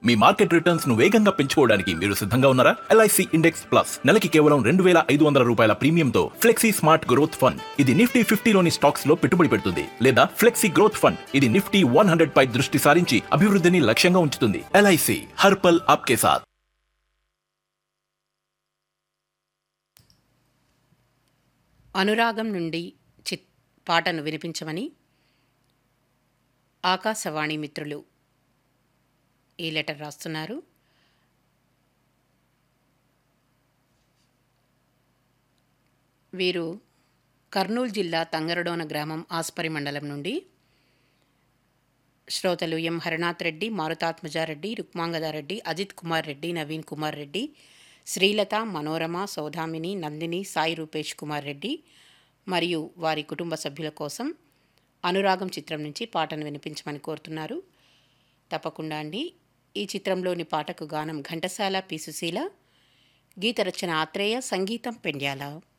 మీ market returns ను వేగంగా పెంచుకోవడానికి మీరు సిద్ధంగా ఉన్నారా ఎల్ఐసి ఇండెక్స్ ప్లస్ నెలకి కేవలం రెండు వేల ఐదు వందల రూపాయల ప్రీమియంతో ఫ్లెక్సీ స్మార్ట్ గ్రోత్ ఫండ్ ఇది నిఫ్టీ ఫిఫ్టీలోని స్టాక్స్ లో పెట్టుబడి పెడుతుంది లేదా ఫ్లెక్సీ గ్రోత్ ఫండ్ ఇది నిఫ్టీ వన్ హండ్రెడ్ పై దృష్టి సారించి అభివృద్ధిని లక్ష్యంగా ఉంచుతుంది ఎల్ఐసి హర్పల్ ఆప్కే సాథ్ అనురాగం నుండి చిత్ పాటను వినిపించమని ఆకాశవాణి మిత్రులు ఈ లెటర్ రాస్తున్నారు వీరు కర్నూలు జిల్లా తంగరడోన గ్రామం ఆస్పరి మండలం నుండి శ్రోతలు ఎం హరనాథ్ రెడ్డి మారుతాత్మజారెడ్డి రుక్మాంగదారెడ్డి అజిత్ కుమార్ రెడ్డి నవీన్ కుమార్ రెడ్డి శ్రీలత మనోరమ సౌదామిని నందిని సాయి రూపేష్ కుమార్ రెడ్డి మరియు వారి కుటుంబ సభ్యుల కోసం అనురాగం చిత్రం నుంచి పాటను వినిపించమని కోరుతున్నారు తప్పకుండా అండి ఈ చిత్రంలోని పాటకు గానం ఘంటసాల పి సుశీల గీత రచన ఆత్రేయ సంగీతం పెండ్యాల